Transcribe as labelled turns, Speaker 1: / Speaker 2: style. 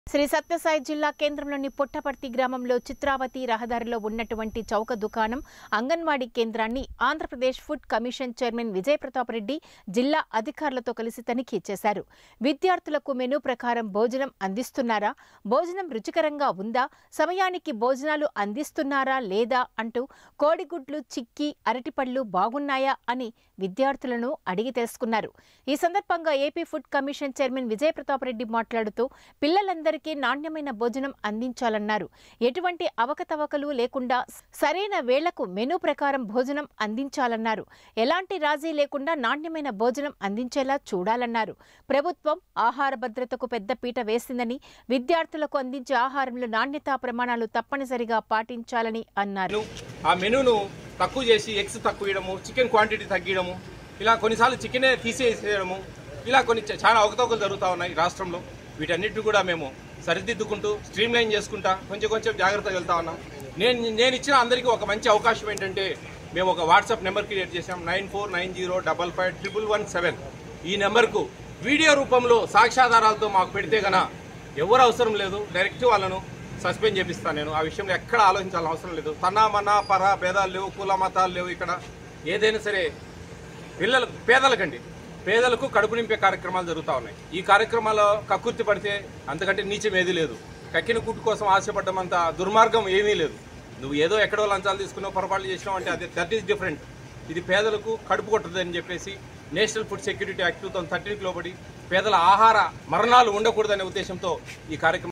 Speaker 1: శ్రీ సత్యసాయి జిల్లా కేంద్రంలోని పుట్టపర్తి గ్రామంలో చిత్రావతి రహదారిలో ఉన్నటువంటి చౌక దుకాణం అంగన్వాడీ కేంద్రాన్ని Andhra Pradesh food commission chairman Vijay Pratap Reddy జిల్లా అధికారులతో కలిసి తనిఖీ చేశారు విద్యార్థులకు మెనూ ప్రకారం భోజనం అందిస్తున్నారా భోజనం రుచికరంగా ఉందా సమయానికి భోజనాలు అందిస్తున్నారా లేదా అంటూ కోడిగుడ్లు చిక్కి అరటిపళ్ళు బాగున్నాయా అని విద్యార్థులను అడిగి తెలుసుకున్నారు ఈ సందర్భంగా AP food commission chairman Vijay Pratap Reddy మాట్లాడుతూ పిల్లలందరికీ నాణ్యమైన భోజనం అందించాలన్నారు ఎటువంటి అవకతవకలు లేకుండా సరైన వేళకు మెనూ ప్రకారం భోజనం అందించాలన్నారు ఎలాంటి రాజీ లేకుండా నాణ్యమైన భోజనం అందించేలా చూడాలన్నారు ప్రభుత్వం ఆహార భద్రతకు పెద్దపీట వేసిందని విద్యార్థులకు అందించే ఆహారంలో నాణ్యతా ప్రమాణాలు తప్పనిసరిగా పాటించాలని అన్నారు
Speaker 2: మెను ఆ మెనూను తక్కువ చేసి ఎగ్స్ తక్కువ ఇవ్వడము చికెన్ క్వాంటిటీ తగ్గియడము ఇలా కొన్నిసార్లు చికెనే తీసేసేయడము ఇలా కొన్ని చ- చాలా అవకతవకలు జరుగుతూ ఉన్నాయి రాష్ట్రంలో వీటన్నిటిని కూడా మేము సరిదిద్దుకుంటూ స్ట్రీమ్ లైన్ చేసుకుంటా కొంచెం కొంచెం జాగ్రత్తగా వెళ్తా ఉన్నాం నేను నేను ఇచ్చిన అందరికీ ఒక మంచి అవకాశం ఏంటంటే మేము ఒక వాట్సాప్ నెంబర్ క్రియేట్ చేసాం nine four nine zero double five triple one seven ఈ నెంబర్కు వీడియో రూపంలో సాక్ష్యాధారాలతో మాకు పెడితే గన ఎవరు అవసరం లేదు డైరెక్ట్ వాళ్ళను సస్పెండ్ చేపిస్తాను నేను ఆ విషయంలో ఎక్కడ ఆలోచించాల్సిన అవసరం లేదు తన మన పర భేదాలు లేవు కుల మతాలు లేవు ఇక్కడ ఏదైనా సరే పిల్లలకు పేదలకండి పేదలకు కడుపు నింపే కార్యక్రమాలు జరుగుతూ ఉన్నాయి ఈ కార్యక్రమాల్లో కక్కుర్తి పడితే అంతకంటే నీచం ఏదీ లేదు కక్కిన కుట్టు కోసం ఆశపడ్డమంత దుర్మార్గం ఏమీ లేదు నువ్వు ఏదో ఎక్కడో లంచాలు తీసుకున్నావు పొరపాట్లు చేసినావు అంటే అది దట్ ఈస్ డిఫరెంట్ ఇది పేదలకు కడుపు కొట్టదని చెప్పేసి national food security act two thousand థర్టీన్కి లోబడి పేదల ఆహార మరణాలు ఉండకూడదనే ఉద్దేశంతో ఈ కార్యక్రమం